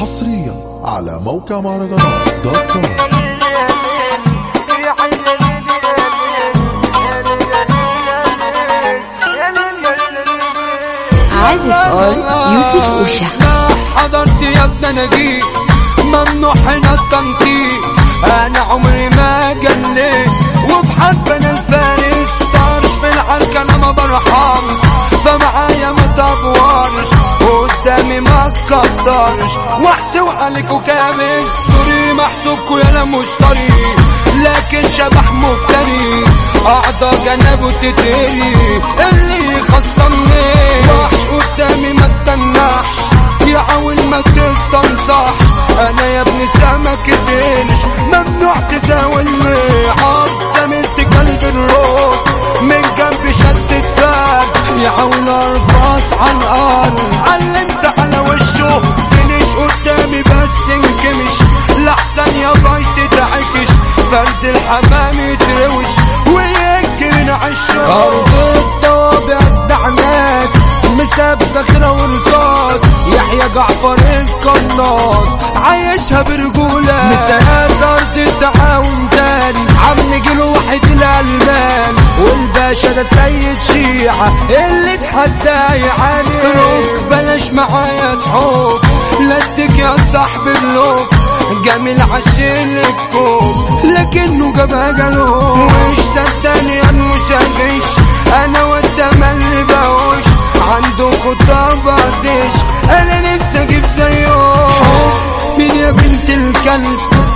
حصريا على موقع مهرجانات دوت كوم عازف اون يوسف اوشا حضرت يا ابن انا جيت ممنوع هنا التنطيط انا عمري ما جليت وفي حرب انا الفارس طارش في العركة انا ما برحمش فمعايا ما تبورش قدامي ما تكترش وحش وعليك وكابس سوري محسوبكوا يا مشتري لكن شبح مفتري اعضى جنبه تتري اللي يخصمني وحش قدامي ما تتنحش يحاول ما تستنصح انا يا ابن سمك دينش ممنوع تزاولني عض زميلت قلب الروح من جنب شدت فات يحاول ارقص على الارض علمت على وشه فينش قدامي بس انكمش لحسن يا باي تتعكش فرد الحمام يتروش ويمكن عشه ارض الطوابع الدعنات مساب صخرة ورصاص يحيى جعفر القناص عايشها برجولة مسايات أرض التعاون تاني عم جيله واحد الألمان والباشا ده سيد شيعة اللي اتحدى يعاني روك بلاش معايا تحوك لدك يا صاحب اللوك جميل عشان الكوب لكنه جابها جالوب وش صدقني انا مش هغش انا وانت مالي بهوش عنده خطابة ديش انا نفسي اجيب زيهم مين يا بنت الكلب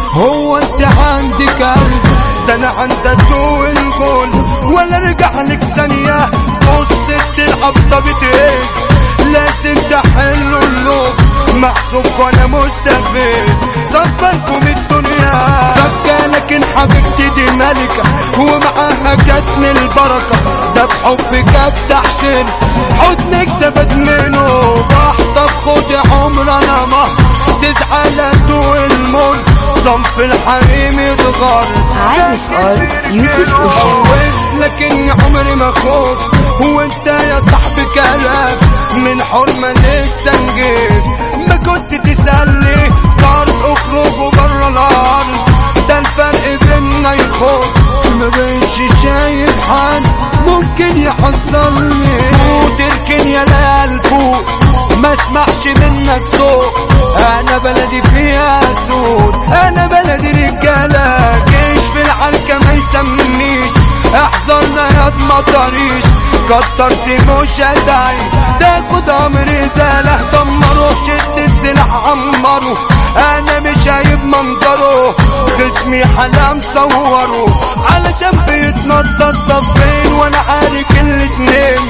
هو انت عندي كلب ده انا عندك طول الجول ولا ارجع لك ثانية بص تلعب بتهز لازم تحلوا اللوب محسوب وانا مستفز صفركم الدنيا زكى لكن حبيبتي دي ملكة ومعاها جاتني البركة ده بحبك افتح شن حضنك ده بدمنه بحطب خد عمر انا ما تزعل ادوق الموت صنف الحريم يتغر عازف اون يوسف اوشا خوفت لكني عمري ما خفت وانت يا صاحبي كلام من حرمة لسه نجيت ما كنت تسألني طارق اخرجوا برا الارض ده الفرق بينا يخوف ما بقتش شايف حد ممكن يحصلني وتركن يا ليال فوق ما اسمعش منك صوت انا بلدي فيها سود انا بلدي رجاله جيش في العركه ما يسمنيش احذرنا يا مطريش كترت مش هدعي تاخد امر رساله دمروا شد السلاح عمروا انا مش عيب منظره خصمي حلام صوروا علشان بيتنطط طفين وانا عارف الاتنين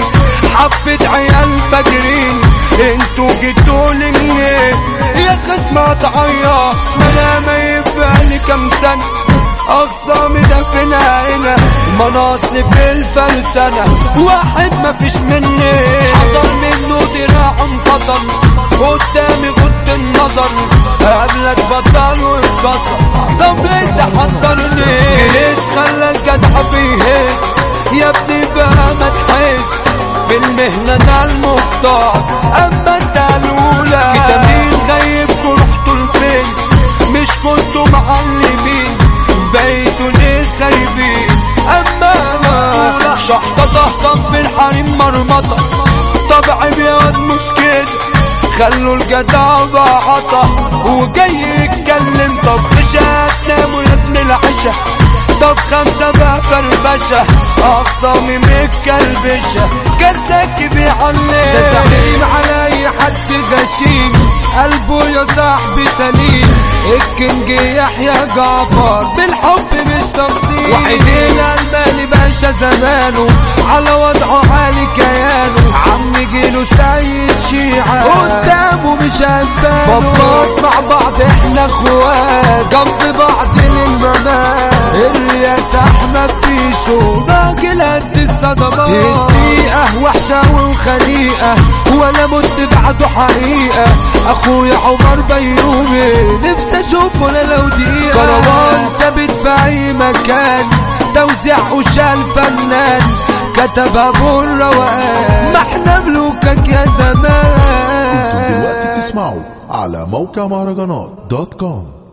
حبة عيال فاجرين انتوا جيتوا لي منين يا خصم اتعيط انا ما يبقى كام سنة اخصامي دفنها هنا مناصب في الفلسنة واحد ما فيش مني حصل منه دراع انفصل قدامي غض النظر قبلك بطل واتكسر طب انت حضرني جليس خلى الجدع بيهز يا ابني بقى ما تحس في المهنة انا المختص اما انت الاولى فيتامين غيبكوا رحتوا لفين مش كنتوا معلمين بقيتوا ليه خايبين اما انا شحطة صف الحريم مرمطة طبع ابيض مش كده خلوا الجدع بعطة وجاي يتكلم طب خشة تناموا يا ابن العشا طب خمسة بقى فرفشة أخصامي متكلبشة جدك بيعلم ده زعيم على أي حد غشيم قلبه يا صاحبي سليم الكينج يحيى جعفر بالحب مش تفصيل وحيدين المالي باشا زمانه على وضعه حالي كيانه عم جيله سيد شيعة قدامه مش هنبانه بطاط مع بعض احنا اخوات جنب بعض للممات الرياسة احمد بيشو راجل قد الصدمات الدقيقة وحشة وخليقة ولا مت بعده حقيقة اخويا عمر بيومي نفسي اشوفه انا لو دقيقة كروان ثابت في اي مكان توزيع وشال فنان كتب ابو الروقان ما احنا ملوكك يا انتم زمان دلوقتي بتسمعوا على موقع مهرجانات دوت كوم